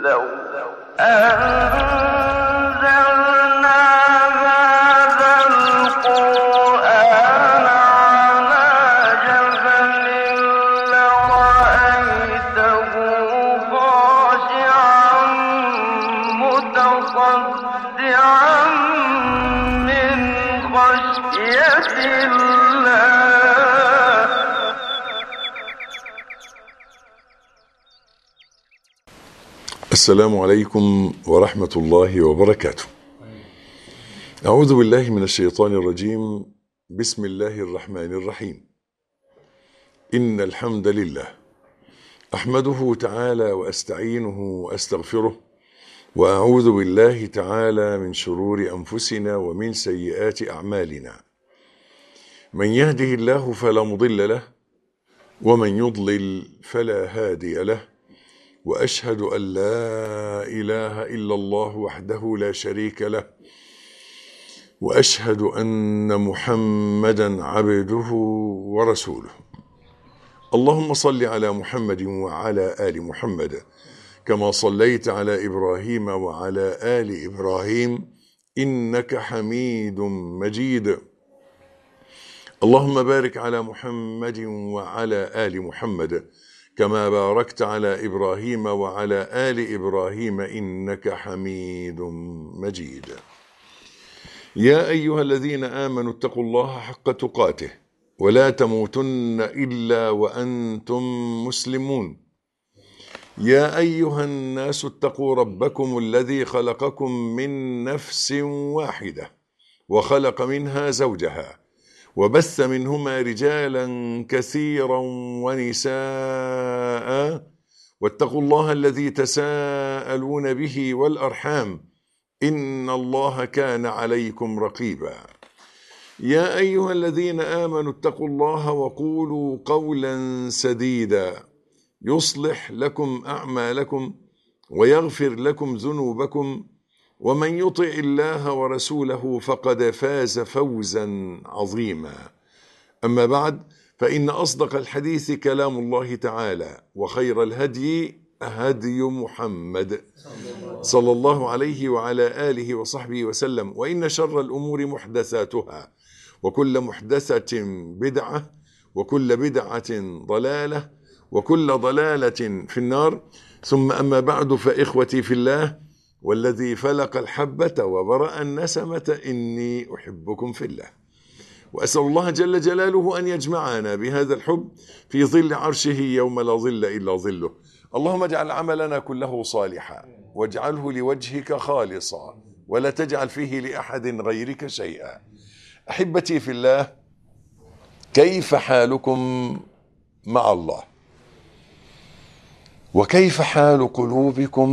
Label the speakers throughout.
Speaker 1: لو أنزلنا هذا القرآن على جبل لرأيته خاشعا متصدعا من خشية الله
Speaker 2: السلام عليكم ورحمة الله وبركاته. أعوذ بالله من الشيطان الرجيم. بسم الله الرحمن الرحيم. إن الحمد لله أحمده تعالى وأستعينه وأستغفره وأعوذ بالله تعالى من شرور أنفسنا ومن سيئات أعمالنا. من يهده الله فلا مضل له ومن يضلل فلا هادي له. واشهد ان لا اله الا الله وحده لا شريك له واشهد ان محمدا عبده ورسوله اللهم صل على محمد وعلى ال محمد كما صليت على ابراهيم وعلى ال ابراهيم انك حميد مجيد اللهم بارك على محمد وعلى ال محمد كما باركت على ابراهيم وعلى ال ابراهيم انك حميد مجيد يا ايها الذين امنوا اتقوا الله حق تقاته ولا تموتن الا وانتم مسلمون يا ايها الناس اتقوا ربكم الذي خلقكم من نفس واحده وخلق منها زوجها وبث منهما رجالا كثيرا ونساء واتقوا الله الذي تساءلون به والارحام ان الله كان عليكم رقيبا يا ايها الذين امنوا اتقوا الله وقولوا قولا سديدا يصلح لكم اعمالكم ويغفر لكم ذنوبكم ومن يطع الله ورسوله فقد فاز فوزا عظيما اما بعد فان اصدق الحديث كلام الله تعالى وخير الهدي هدي محمد صلى الله عليه وعلى اله وصحبه وسلم وان شر الامور محدثاتها وكل محدثه بدعه وكل بدعه ضلاله وكل ضلاله في النار ثم اما بعد فاخوتي في الله والذي فلق الحبة وبرأ النسمة إني أحبكم في الله وأسأل الله جل جلاله أن يجمعنا بهذا الحب في ظل عرشه يوم لا ظل إلا ظله اللهم اجعل عملنا كله صالحا واجعله لوجهك خالصا ولا تجعل فيه لأحد غيرك شيئا أحبتي في الله كيف حالكم مع الله وكيف حال قلوبكم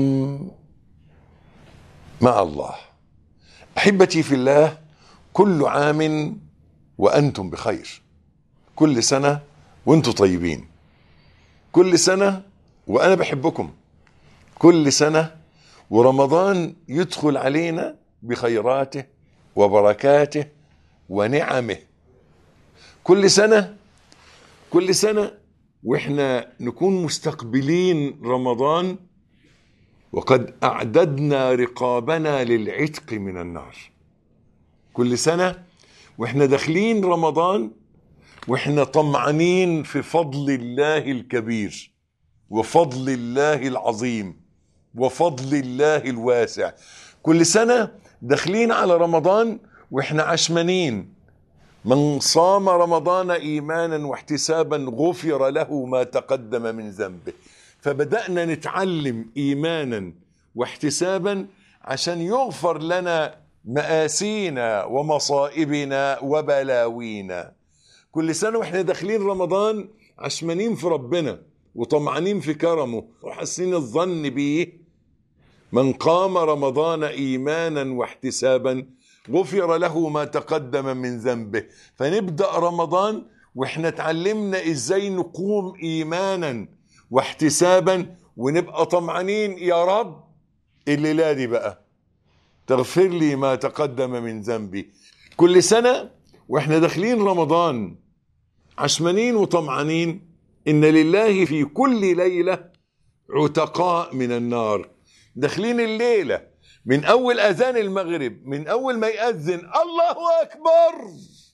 Speaker 2: مع الله احبتي في الله كل عام وانتم بخير كل سنه وانتم طيبين كل سنه وانا بحبكم كل سنه ورمضان يدخل علينا بخيراته وبركاته ونعمه كل سنه كل سنه واحنا نكون مستقبلين رمضان وقد أعددنا رقابنا للعتق من النار كل سنة وإحنا داخلين رمضان وإحنا طمعانين في فضل الله الكبير وفضل الله العظيم وفضل الله الواسع كل سنة داخلين على رمضان وإحنا عشمانين من صام رمضان إيمانا واحتسابا غفر له ما تقدم من ذنبه فبدأنا نتعلم إيمانا واحتسابا عشان يغفر لنا مآسينا ومصائبنا وبلاوينا كل سنة واحنا داخلين رمضان عشمانين في ربنا وطمعانين في كرمه وحاسين الظن بيه من قام رمضان إيمانا واحتسابا غفر له ما تقدم من ذنبه فنبدأ رمضان واحنا اتعلمنا ازاي نقوم ايمانا واحتسابا ونبقى طمعانين يا رب الليله دي بقى تغفر لي ما تقدم من ذنبي كل سنه واحنا داخلين رمضان عشمانين وطمعانين ان لله في كل ليله عتقاء من النار داخلين الليلة من أول أذان المغرب من أول ما يأذن الله أكبر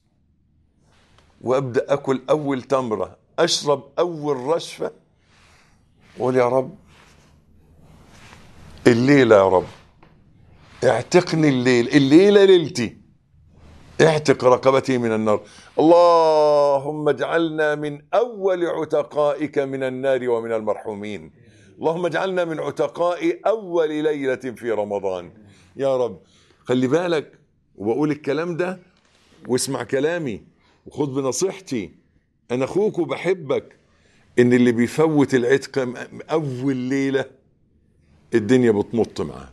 Speaker 2: وأبدأ أكل أول تمرة أشرب أول رشفة وأقول يا رب الليلة يا رب اعتقني الليل الليلة ليلتي اعتق رقبتي من النار اللهم اجعلنا من أول عتقائك من النار ومن المرحومين اللهم اجعلنا من عتقاء أول ليلة في رمضان يا رب خلي بالك وبقول الكلام ده واسمع كلامي وخد بنصيحتي أنا أخوك وبحبك إن اللي بيفوت العتق م- أول ليلة الدنيا بتمط معاه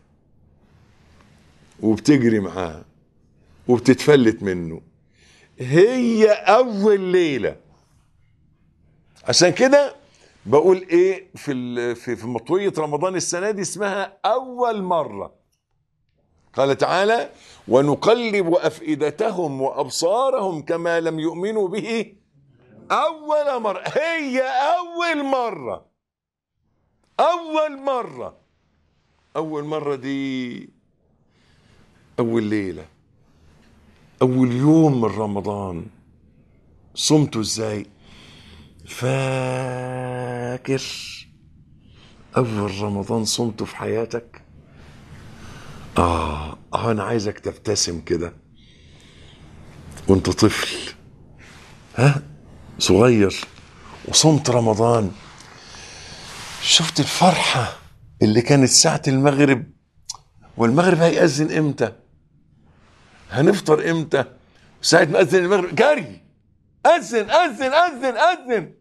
Speaker 2: وبتجري معاه وبتتفلت منه هي اول ليله عشان كده بقول ايه في ال- في في مطويه رمضان السنه دي اسمها اول مره قال تعالى ونقلب افئدتهم وابصارهم كما لم يؤمنوا به اول مره هي اول مره اول مره اول مره دي اول ليله اول يوم من رمضان صمته ازاي فاكر اول رمضان صمته في حياتك اه اه انا عايزك تبتسم كده وانت طفل ها صغير وصمت رمضان شفت الفرحة اللي كانت ساعة المغرب والمغرب هيأذن امتى هنفطر امتى ساعة ما أذن المغرب جري أذن أذن أذن أذن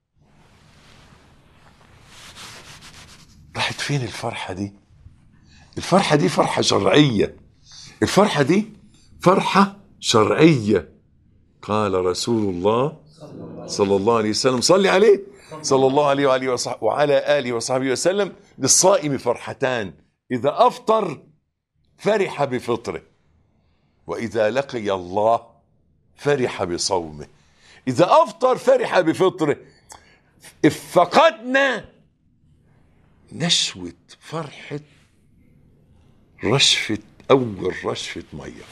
Speaker 2: راحت فين الفرحة دي الفرحة دي فرحة شرعية الفرحة دي فرحة شرعية قال رسول الله صلى الله عليه وسلم صلي عليه صلى الله عليه وعلى وصحبه وعلى آله وصحبه وسلم للصائم فرحتان إذا أفطر فرح بفطره وإذا لقي الله فرح بصومه إذا أفطر فرح بفطره فقدنا نشوة فرحة رشفة أول رشفة مية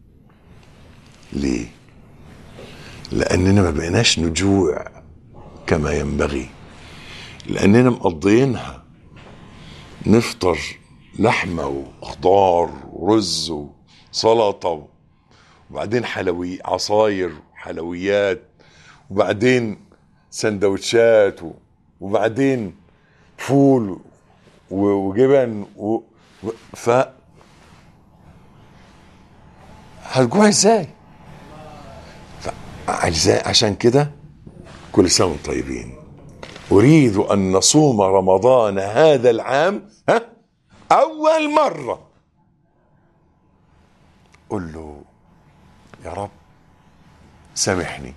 Speaker 2: ليه؟ لأننا ما بقيناش نجوع كما ينبغي لأننا مقضيينها نفطر لحمة وخضار ورز وسلطة وبعدين حلوي عصاير حلويات وبعدين سندوتشات و- وبعدين فول و- وجبن و... و... ف هتجوع ازاي؟ ف- ازاي عشان كده كل سنه وانتم طيبين اريد ان نصوم رمضان هذا العام ها اول مره قل له يا رب سامحني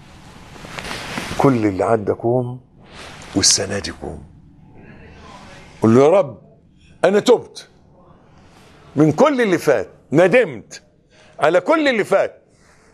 Speaker 2: كل اللي عدى كوم والسنه دي كوم قل له يا رب انا تبت من كل اللي فات ندمت على كل اللي فات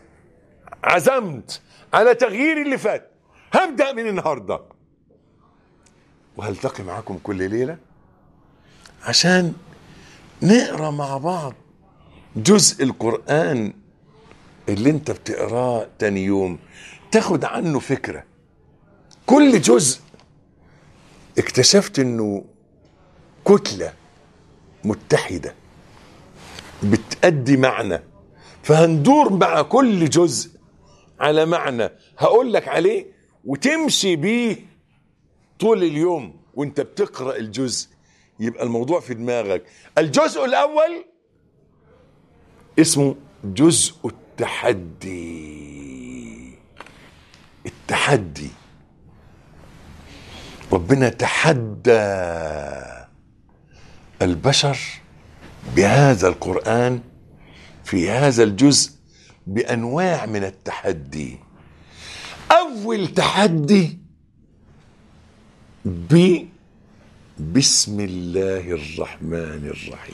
Speaker 2: عزمت على تغيير اللي فات هبدا من النهارده وهلتقي معاكم كل ليله عشان نقرا مع بعض جزء القران اللي انت بتقراه تاني يوم تاخد عنه فكره كل جزء اكتشفت انه كتله متحده بتأدي معنى فهندور مع كل جزء على معنى هقول لك عليه وتمشي بيه طول اليوم وانت بتقرا الجزء يبقى الموضوع في دماغك الجزء الاول اسمه جزء التحدي التحدي ربنا تحدى البشر بهذا القرآن في هذا الجزء بأنواع من التحدي أول تحدي ب بسم الله الرحمن الرحيم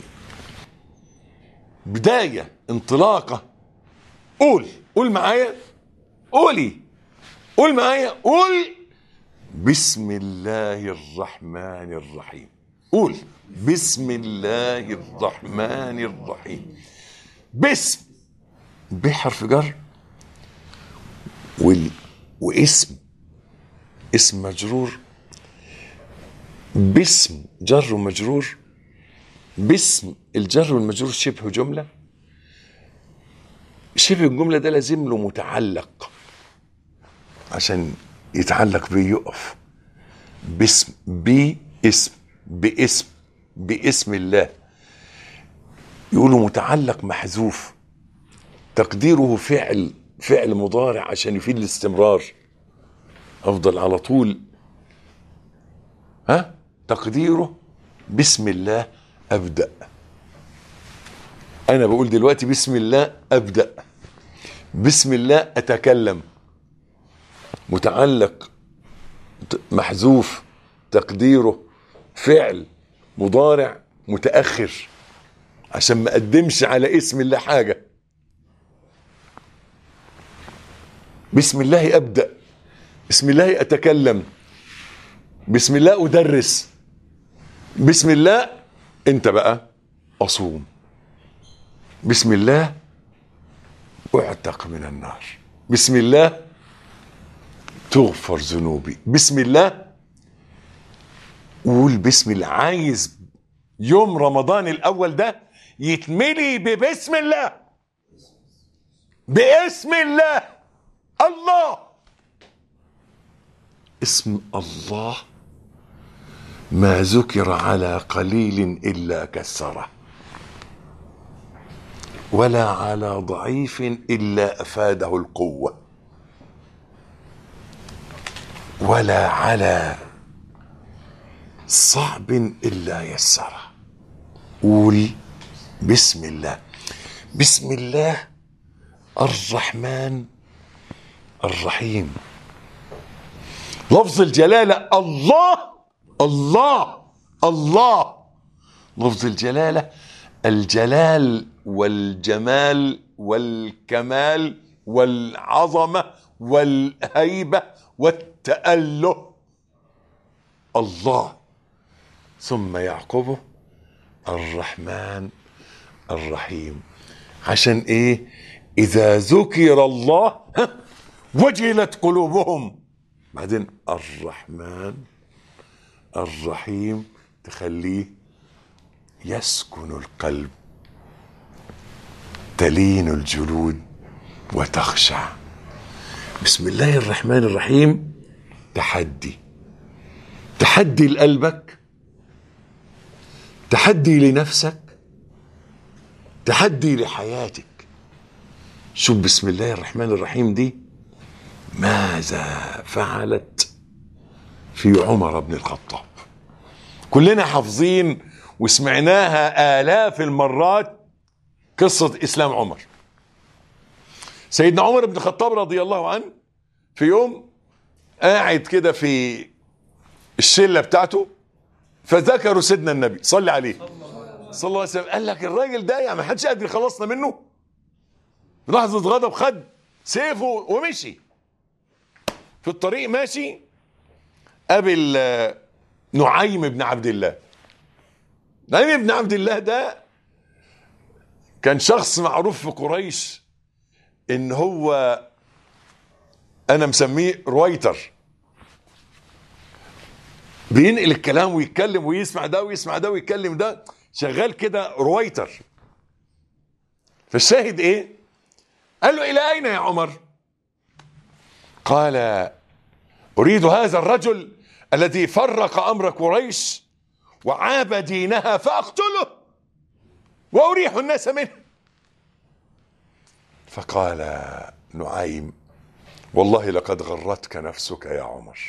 Speaker 2: بداية انطلاقة قول قول معايا قولي قول معايا قول بسم الله الرحمن الرحيم قول بسم الله الرحمن الرحيم باسم بحرف جر وال... واسم اسم مجرور باسم جر ومجرور باسم الجر والمجرور شبه جملة شبه الجملة ده لازم له متعلق عشان يتعلق بيه يقف باسم باسم باسم باسم الله يقولوا متعلق محذوف تقديره فعل فعل مضارع عشان يفيد الاستمرار افضل على طول ها تقديره بسم الله ابدا انا بقول دلوقتي بسم الله ابدا بسم الله اتكلم متعلق ت- محذوف تقديره فعل مضارع متاخر عشان ما اقدمش على اسم الله حاجه بسم الله ابدا بسم الله اتكلم بسم الله ادرس بسم الله انت بقى اصوم بسم الله اعتق من النار بسم الله تغفر ذنوبي بسم الله قول بسم الله عايز يوم رمضان الاول ده يتملي ببسم الله باسم الله الله اسم الله ما ذكر على قليل الا كسره ولا على ضعيف الا افاده القوه ولا على صعب الا يسره قول بسم الله بسم الله الرحمن الرحيم لفظ الجلاله الله الله الله لفظ الجلاله الجلال والجمال والكمال والعظمه والهيبه والتاله الله ثم يعقبه الرحمن الرحيم عشان ايه اذا ذكر الله ها، وجلت قلوبهم بعدين الرحمن الرحيم تخليه يسكن القلب تلين الجلود وتخشع بسم الله الرحمن الرحيم تحدي تحدي لقلبك تحدي لنفسك تحدي لحياتك شوف بسم الله الرحمن الرحيم دي ماذا فعلت في عمر بن الخطاب كلنا حافظين وسمعناها آلاف المرات قصة إسلام عمر سيدنا عمر بن الخطاب رضي الله عنه في يوم قاعد كده في الشلة بتاعته فذكروا سيدنا النبي صلى عليه صلى الله عليه وسلم قال لك الراجل ده يعني ما حدش قادر يخلصنا منه لحظة غضب خد سيفه ومشي في الطريق ماشي قابل آه، نعيم بن عبد الله نعيم بن عبد الله ده كان شخص معروف في قريش ان هو انا مسميه رويتر بينقل الكلام ويتكلم ويسمع ده ويسمع ده ويتكلم ده شغال كده رويتر فالشاهد ايه قال له الى اين يا عمر قال اريد هذا الرجل الذي فرق امر قريش وعاب دينها فاقتله واريح الناس منه فقال نعيم والله لقد غرتك نفسك يا عمر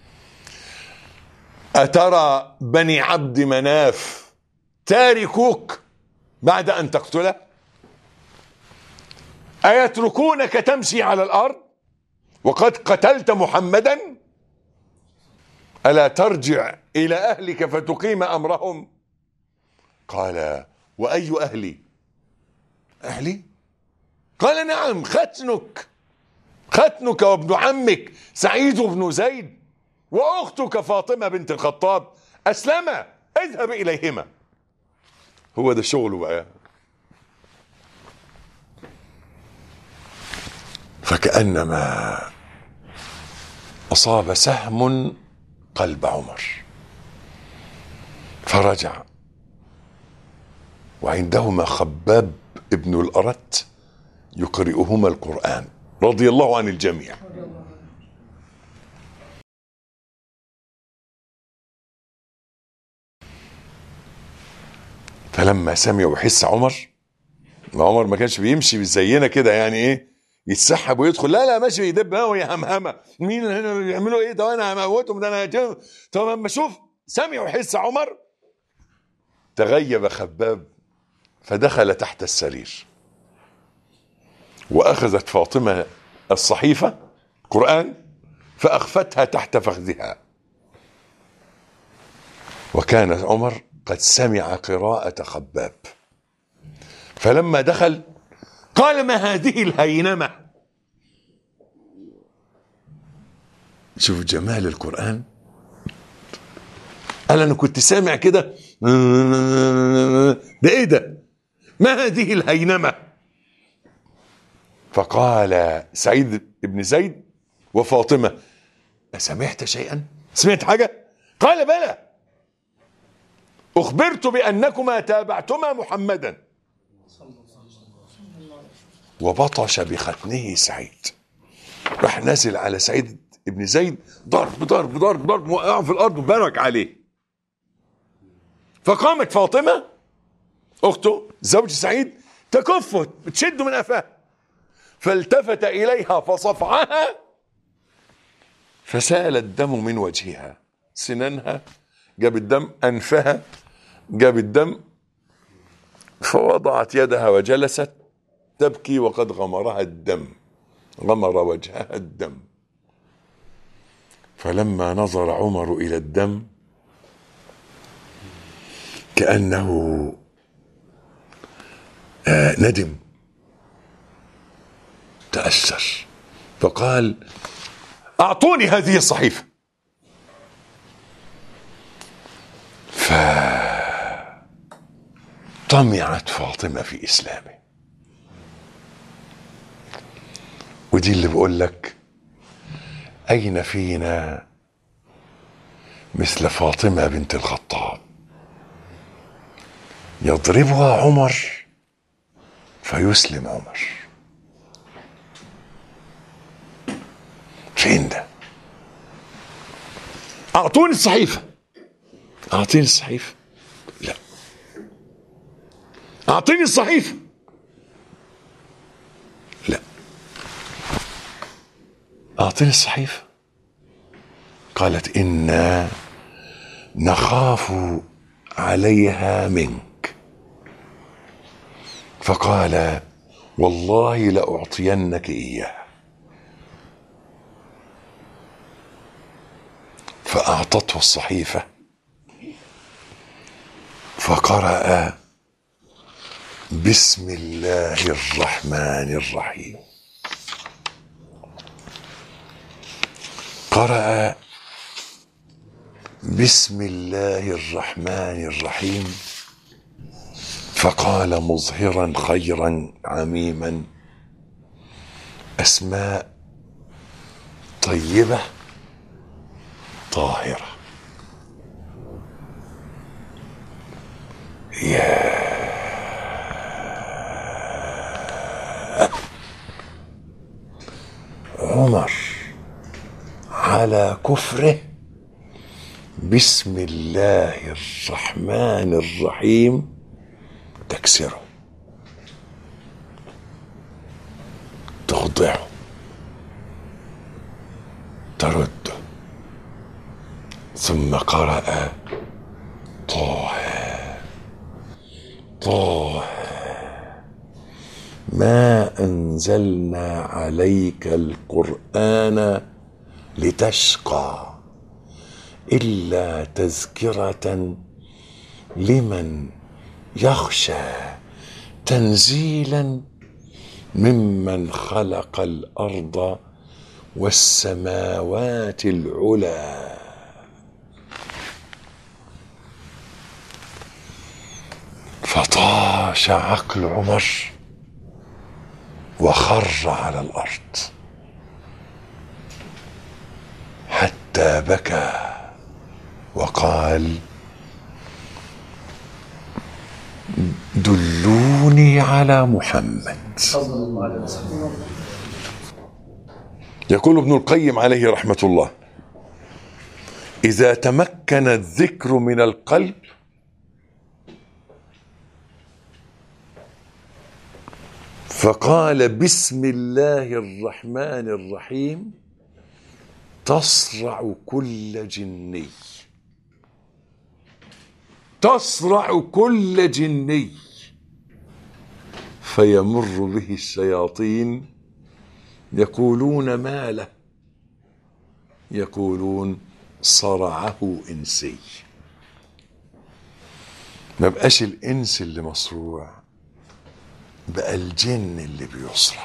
Speaker 2: أترى بني عبد مناف تاركوك بعد أن تقتله أيتركونك تمشي على الأرض وقد قتلت محمدا ألا ترجع إلى أهلك فتقيم أمرهم قال وأي أهلي أهلي قال نعم ختنك ختنك وابن عمك سعيد بن زيد واختك فاطمه بنت الخطاب اسلما اذهب اليهما هو ده شغله بقى فكانما اصاب سهم قلب عمر فرجع وعندهما خباب ابن الأرت يقرئهما القرآن رضي الله عن الجميع فلما سمعوا حس عمر ما عمر ما كانش بيمشي زينا كده يعني ايه يتسحب ويدخل لا لا ماشي يدب ها وهي همهمه مين هنا بيعملوا ايه ده انا هموتهم ده انا هجم. طب اما شوف سمعوا حس عمر تغيب خباب فدخل تحت السرير واخذت فاطمه الصحيفه قران فاخفتها تحت فخذها وكان عمر قد سمع قراءه خباب فلما دخل قال ما هذه الهينمه شوف جمال القران قال انا كنت سامع كده ده ايه ده ما هذه الهينمه فقال سعيد بن زيد وفاطمه أسمعت شيئا سمعت حاجه قال بلى اخبرت بانكما تابعتما محمدا وبطش بختنه سعيد راح نازل على سعيد بن زيد ضرب ضرب ضرب ضرب وقعه في الارض وبرك عليه فقامت فاطمه اخته زوج سعيد تكفه تشده من قفاه فالتفت اليها فصفعها فسال الدم من وجهها سنانها جاب الدم انفها جاب الدم فوضعت يدها وجلست تبكي وقد غمرها الدم غمر وجهها الدم فلما نظر عمر الى الدم كانه آه ندم تاثر فقال اعطوني هذه الصحيفه فطمعت فاطمه في اسلامه ودي اللي بقول لك أين فينا مثل فاطمة بنت الخطاب يضربها عمر فيسلم عمر فين ده أعطوني الصحيفة أعطيني الصحيفة لا أعطيني الصحيفة لا أعطني الصحيفة قالت إنا نخاف عليها منك فقال والله لأعطينك إياها فأعطته الصحيفة فقرأ بسم الله الرحمن الرحيم قرأ بسم الله الرحمن الرحيم فقال مظهرا خيرا عميما أسماء طيبة طاهرة يا عمر على كفره بسم الله الرحمن الرحيم تكسره تخضعه ترده ثم قرأ طه طه ما أنزلنا عليك القرآن لتشقى الا تذكره لمن يخشى تنزيلا ممن خلق الارض والسماوات العلى فطاش عقل عمر وخر على الارض حتى بكى وقال دلوني على محمد يقول ابن القيم عليه رحمه الله اذا تمكن الذكر من القلب فقال بسم الله الرحمن الرحيم تصرع كل جني تصرع كل جني فيمر به الشياطين يقولون ما له يقولون صرعه انسي ما بقاش الانس اللي مصروع بقى الجن اللي بيصرع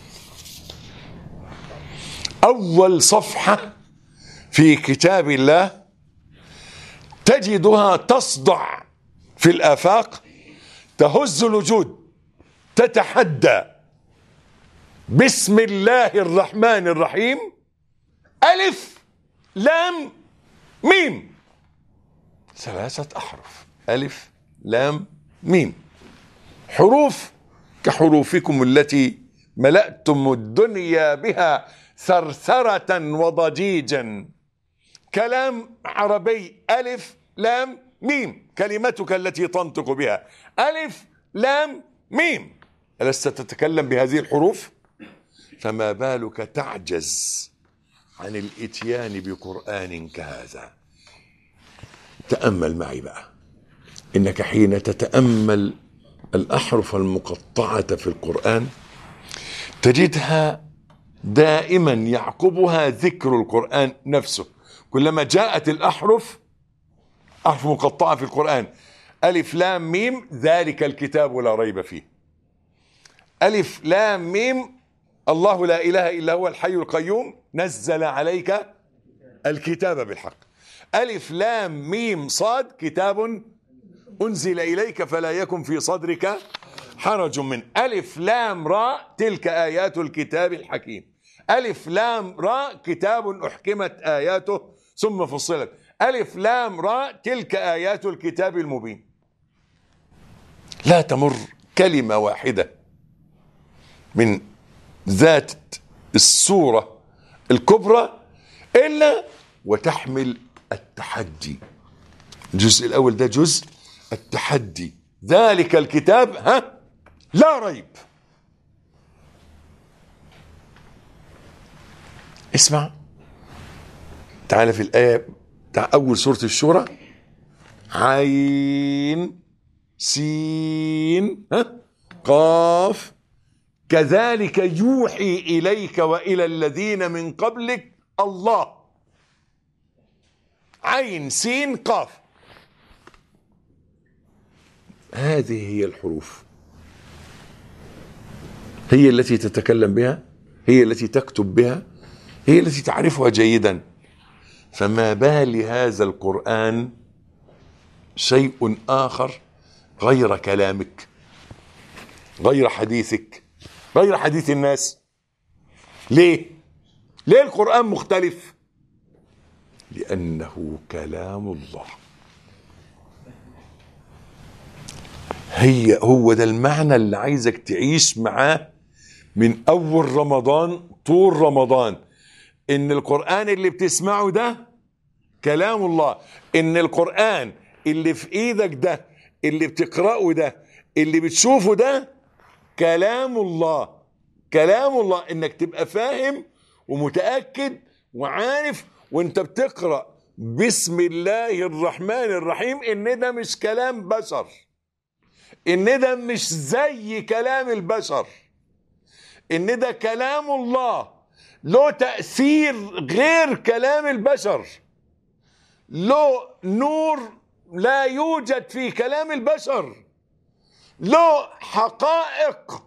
Speaker 2: اول صفحه في كتاب الله تجدها تصدع في الافاق تهز الوجود تتحدى بسم الله الرحمن الرحيم الف لام ميم ثلاثه احرف الف لام ميم حروف كحروفكم التي ملأتم الدنيا بها ثرثرة وضجيجا كلام عربي ألف لام ميم كلمتك التي تنطق بها ألف لام ميم ألست تتكلم بهذه الحروف فما بالك تعجز عن الاتيان بقرآن كهذا تأمل معي بقى إنك حين تتأمل الأحرف المقطعة في القرآن تجدها دائما يعقبها ذكر القرآن نفسه كلما جاءت الأحرف أحرف مقطعة في القرآن ألف لام ميم ذلك الكتاب لا ريب فيه ألف لام ميم الله لا إله إلا هو الحي القيوم نزل عليك الكتاب بالحق ألف لام ميم صاد كتاب أنزل إليك فلا يكن في صدرك حرج من ألف لام راء تلك آيات الكتاب الحكيم ألف لام راء كتاب أحكمت آياته ثم فصلت ألف لام راء تلك آيات الكتاب المبين لا تمر كلمة واحدة من ذات السورة الكبرى إلا وتحمل التحدي الجزء الأول ده جزء التحدي ذلك الكتاب ها لا ريب اسمع تعال في الآية بتاع أول سورة الشورى عين سين ها قاف كذلك يوحي إليك وإلى الذين من قبلك الله عين سين قاف هذه هي الحروف هي التي تتكلم بها هي التي تكتب بها هي التي تعرفها جيدا فما بال هذا القرآن شيء آخر غير كلامك غير حديثك غير حديث الناس ليه ليه القرآن مختلف لأنه كلام الله هي هو ده المعنى اللي عايزك تعيش معاه من اول رمضان طول رمضان ان القران اللي بتسمعه ده كلام الله ان القران اللي في ايدك ده اللي بتقراه ده اللي بتشوفه ده كلام الله كلام الله انك تبقى فاهم ومتاكد وعارف وانت بتقرا بسم الله الرحمن الرحيم ان ده مش كلام بشر ان ده مش زي كلام البشر ان ده كلام الله له تأثير غير كلام البشر له نور لا يوجد في كلام البشر له حقائق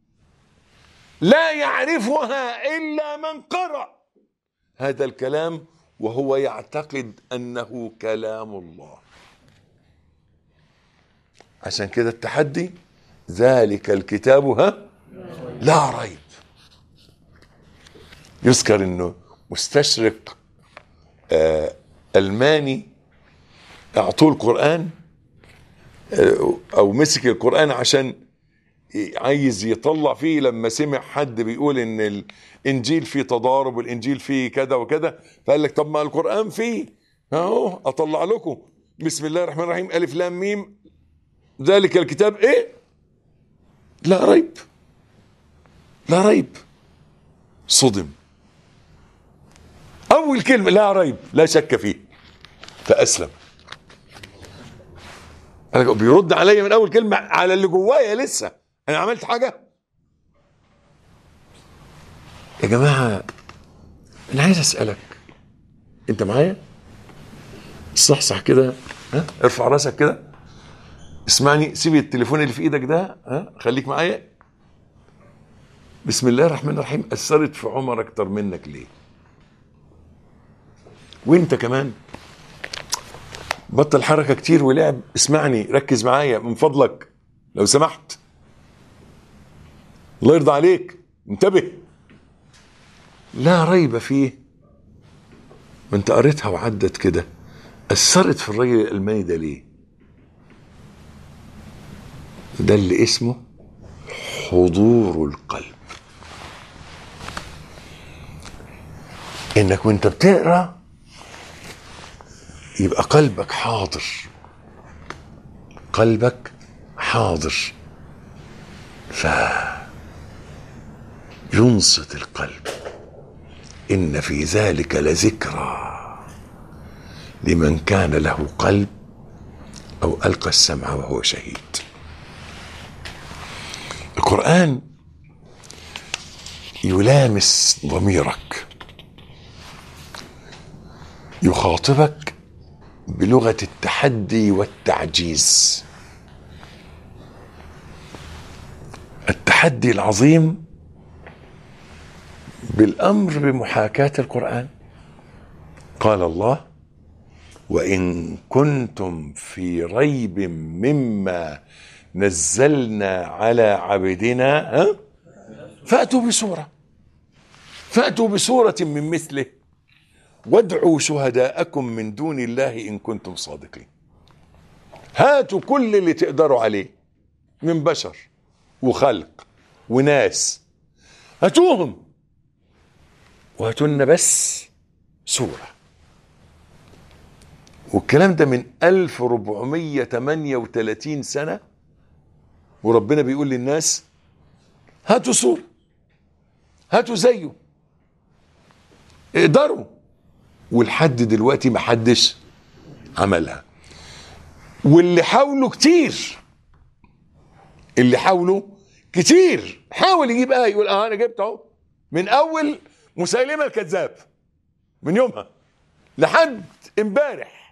Speaker 2: لا يعرفها الا من قرأ هذا الكلام وهو يعتقد انه كلام الله عشان كده التحدي ذلك الكتاب ها لا ريب يذكر انه مستشرق آه الماني اعطوه القران آه او مسك القران عشان عايز يطلع فيه لما سمع حد بيقول ان الانجيل فيه تضارب والانجيل فيه كذا وكذا فقال لك طب ما القران فيه اهو اطلع لكم بسم الله الرحمن الرحيم الف لام ميم ذلك الكتاب ايه لا ريب لا ريب صدم اول كلمه لا ريب لا شك فيه فاسلم أنا بيرد عليا من اول كلمه على اللي جوايا لسه انا عملت حاجه يا جماعه انا عايز اسالك انت معايا صحصح كده ها ارفع راسك كده اسمعني سيب التليفون اللي في ايدك ده ها خليك معايا بسم الله الرحمن الرحيم اثرت في عمر اكتر منك ليه وانت كمان بطل حركه كتير ولعب اسمعني ركز معايا من فضلك لو سمحت الله يرضى عليك انتبه لا ريب فيه ما انت قريتها وعدت كده اثرت في الراجل الالماني ده ليه ده اللي اسمه حضور القلب انك وانت بتقرا يبقى قلبك حاضر قلبك حاضر ف ينصت القلب ان في ذلك لذكرى لمن كان له قلب او القى السمع وهو شهيد القران يلامس ضميرك يخاطبك بلغه التحدي والتعجيز التحدي العظيم بالامر بمحاكاه القران قال الله وان كنتم في ريب مما نزلنا على عبدنا ها فاتوا بسوره فاتوا بسوره من مثله وادعوا شهداءكم من دون الله ان كنتم صادقين هاتوا كل اللي تقدروا عليه من بشر وخلق وناس هاتوهم وهاتوا لنا بس سوره والكلام ده من 1438 سنه وربنا بيقول للناس هاتوا سوره هاتوا زيه اقدروا ولحد دلوقتي ما حدش عملها واللي حاولوا كتير اللي حاولوا كتير حاول يجيب ايه يقول اه انا جبت اهو من اول مسيلمه الكذاب من يومها لحد امبارح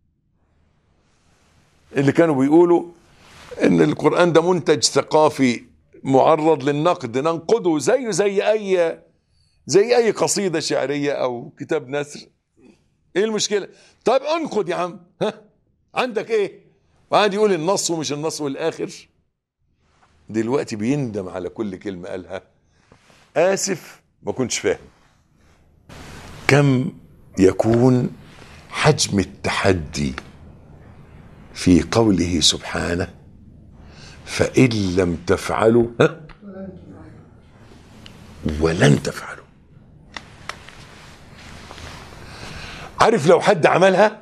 Speaker 2: اللي كانوا بيقولوا ان القران ده منتج ثقافي معرض للنقد ننقده زيه زي اي زي اي قصيده شعريه او كتاب نثر ايه المشكله طيب انقد يا عم ها عندك ايه وقعد يقول النص ومش النص والاخر دلوقتي بيندم على كل كلمه قالها اسف ما كنتش فاهم كم يكون حجم التحدي في قوله سبحانه فإن لم تفعلوا ها ولن تفعلوا عارف لو حد عملها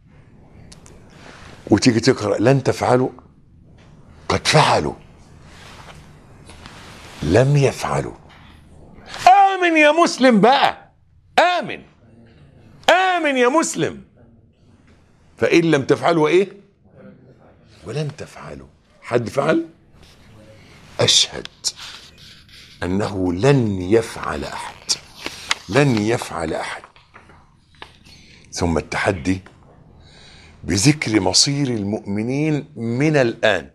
Speaker 2: وتيجي تقرا لن تفعلوا قد فعلوا لم يفعلوا آمن يا مسلم بقى آمن آمن يا مسلم فإن لم تفعلوا إيه ولن تفعلوا حد فعل أشهد أنه لن يفعل أحد لن يفعل أحد ثم التحدي بذكر مصير المؤمنين من الآن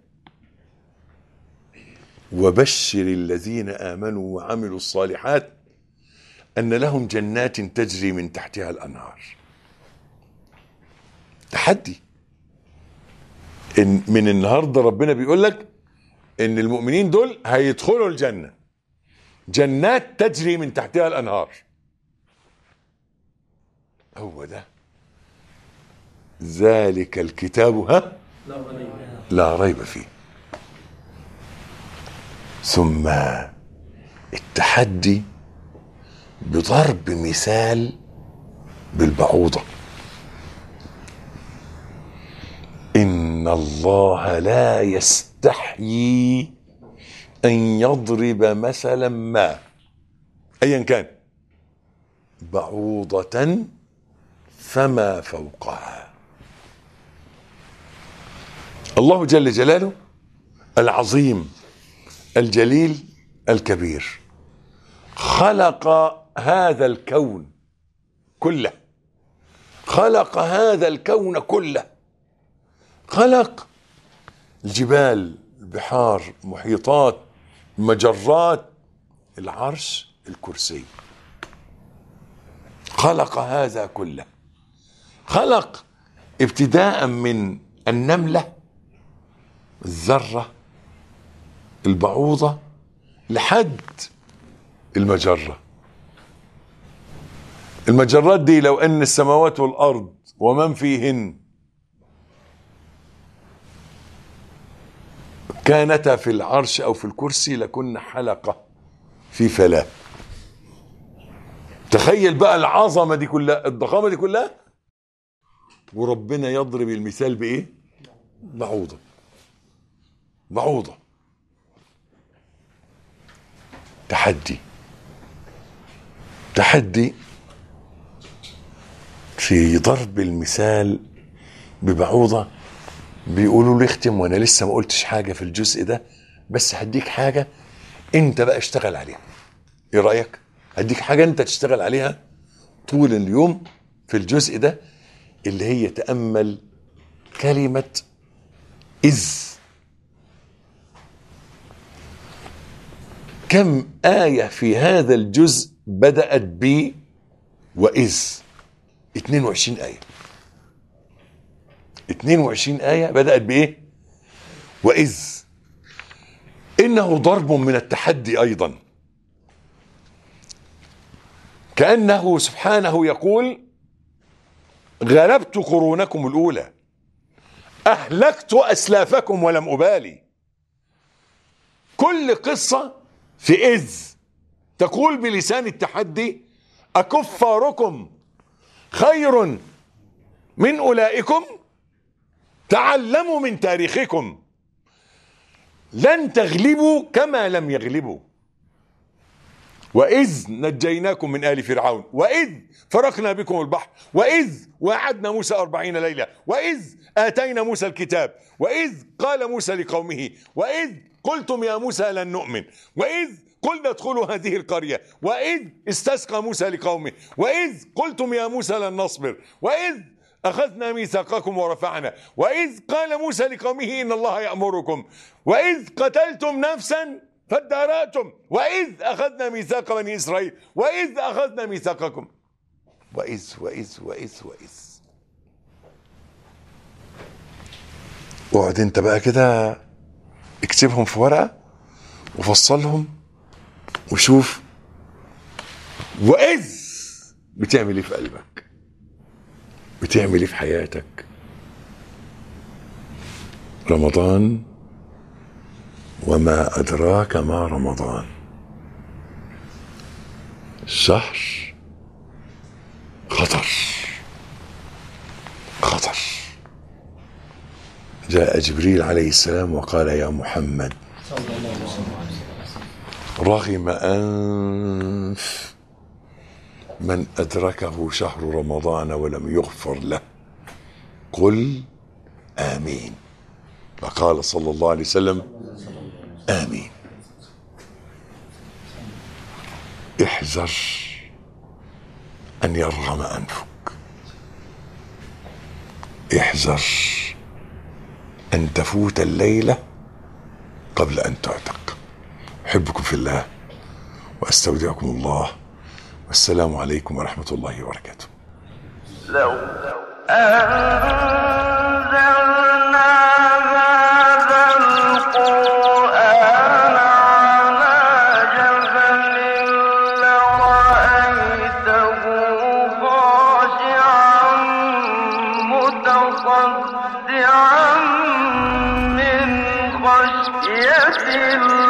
Speaker 2: وبشر الذين آمنوا وعملوا الصالحات أن لهم جنات تجري من تحتها الأنهار تحدي إن من النهارده ربنا بيقول لك ان المؤمنين دول هيدخلوا الجنه جنات تجري من تحتها الانهار هو ده ذلك الكتاب ها لا ريب فيه ثم التحدي بضرب مثال بالبعوضه ان الله لا يستحيي ان يضرب مثلا ما ايا كان بعوضه فما فوقها الله جل جلاله العظيم الجليل الكبير خلق هذا الكون كله خلق هذا الكون كله خلق الجبال البحار محيطات مجرات العرش الكرسي خلق هذا كله خلق ابتداء من النمله الذره البعوضه لحد المجره المجرات دي لو ان السماوات والارض ومن فيهن كانتا في العرش او في الكرسي لكن حلقه في فلاه تخيل بقى العظمه دي كلها الضخامه دي كلها وربنا يضرب المثال بايه بعوضه بعوضه تحدي تحدي في ضرب المثال ببعوضه بيقولوا لي اختم وانا لسه ما قلتش حاجه في الجزء ده بس هديك حاجه انت بقى اشتغل عليها ايه رايك هديك حاجه انت تشتغل عليها طول اليوم في الجزء ده اللي هي تامل كلمه اذ كم ايه في هذا الجزء بدات ب واذ 22 ايه 22 آية بدأت بإيه؟ وإذ إنه ضرب من التحدي أيضا كأنه سبحانه يقول غلبت قرونكم الأولى أهلكت أسلافكم ولم أبالي كل قصة في إذ تقول بلسان التحدي أكفاركم خير من أولئكم تعلموا من تاريخكم لن تغلبوا كما لم يغلبوا وإذ نجيناكم من آل فرعون وإذ فرقنا بكم البحر وإذ وعدنا موسى أربعين ليلة وإذ آتينا موسى الكتاب وإذ قال موسى لقومه وإذ قلتم يا موسى لن نؤمن وإذ قلنا ادخلوا هذه القرية وإذ استسقى موسى لقومه وإذ قلتم يا موسى لن نصبر وإذ أخذنا ميثاقكم ورفعنا وإذ قال موسى لقومه إن الله يأمركم وإذ قتلتم نفسا فادارأتم وإذ أخذنا ميثاق بني إسرائيل وإذ أخذنا ميثاقكم وإذ وإذ وإذ وإذ اقعد انت بقى كده اكتبهم في ورقة وفصلهم وشوف وإذ بتعمل ايه في قلبك بتعمل ايه في حياتك رمضان وما أدراك ما رمضان شهر خطر خطر جاء جبريل عليه السلام وقال يا محمد رغم أنف من أدركه شهر رمضان ولم يغفر له قل آمين فقال صلى الله عليه وسلم آمين احذر أن يرغم أنفك احذر أن تفوت الليلة قبل أن تعتق أحبكم في الله وأستودعكم الله والسلام عليكم ورحمة الله وبركاته
Speaker 1: لو أنزلنا متصدعا من خشية الله